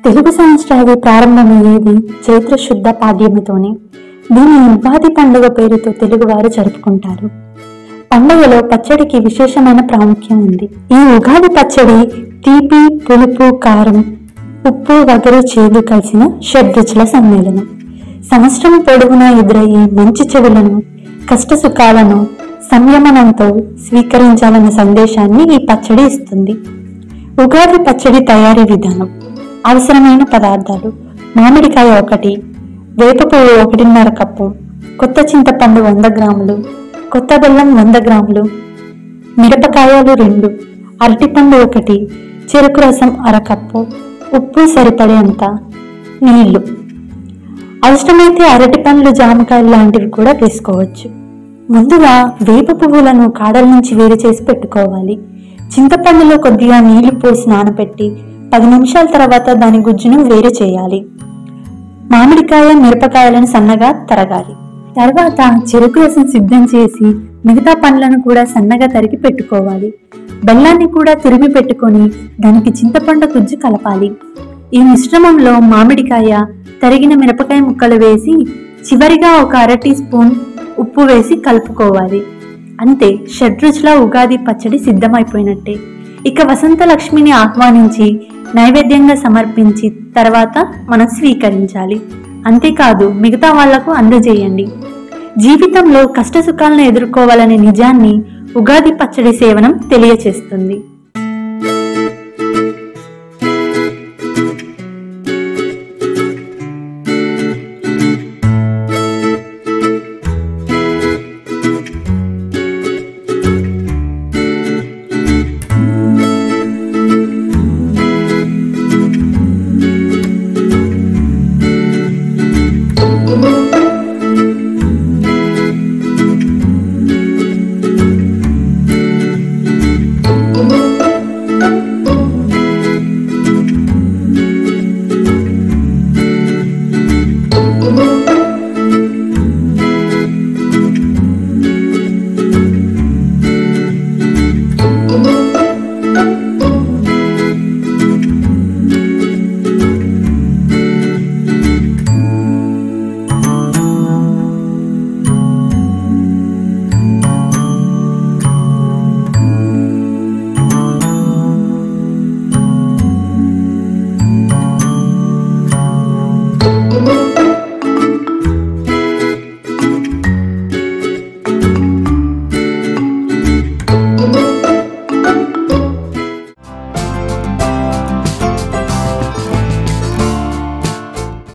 తెలుగు సంవత్సరాది ప్రారంభమయ్యేది చైత్ర శుద్ధ పాడ్యమితోనే దీన్ని ఉగాది పండుగ పేరుతో తెలుగువారు జరుపుకుంటారు పండుగలో పచ్చడికి విశేషమైన ప్రాముఖ్యం ఉంది ఈ ఉగాది పచ్చడి తీపి పులుపు కారం ఉప్పు వగరు చేదు కలిసిన షడ్రుచుల సమ్మేళనం సంవత్సరం పొడవునా ఎదురయ్యే మంచి చెడులను కష్ట సుఖాలను సంయమనంతో స్వీకరించాలన్న సందేశాన్ని ఈ పచ్చడి ఇస్తుంది ఉగాది పచ్చడి తయారీ విధానం అవసరమైన పదార్థాలు మామిడికాయ ఒకటి వేప పువ్వు ఒకటిన్నర కప్పు కొత్త చింతపండు వంద గ్రాములు కొత్త బెల్లం వంద గ్రాములు మిరపకాయలు రెండు అరటిపండు ఒకటి చెరుకు రసం అరకప్పు ఉప్పు సరిపడేంత నీళ్లు అవసరమైతే అరటి పండ్లు జామకాయలు లాంటివి కూడా వేసుకోవచ్చు ముందుగా వేప పువ్వులను కాడల నుంచి వేరు చేసి పెట్టుకోవాలి చింతపండులో కొద్దిగా నీళ్లు పోసి నానబెట్టి పది నిమిషాల తర్వాత దాని గుజ్జును వేరు చేయాలి మామిడికాయ మిరపకాయలను సన్నగా తరగాలి తర్వాత చెరుకు రసం సిద్ధం చేసి మిగతా పండ్లను కూడా సన్నగా తరిగి పెట్టుకోవాలి బెల్లాన్ని కూడా తురిమి పెట్టుకొని దానికి చింతపండు గుజ్జు కలపాలి ఈ మిశ్రమంలో మామిడికాయ తరిగిన మిరపకాయ ముక్కలు వేసి చివరిగా ఒక అర టీ స్పూన్ ఉప్పు వేసి కలుపుకోవాలి అంతే షడ్రుచుల ఉగాది పచ్చడి సిద్ధమైపోయినట్టే ఇక వసంత లక్ష్మిని ఆహ్వానించి నైవేద్యంగా సమర్పించి తర్వాత మనం స్వీకరించాలి అంతేకాదు మిగతా వాళ్లకు అందజేయండి జీవితంలో కష్ట సుఖాలను ఎదుర్కోవాలనే నిజాన్ని ఉగాది పచ్చడి సేవనం తెలియచేస్తుంది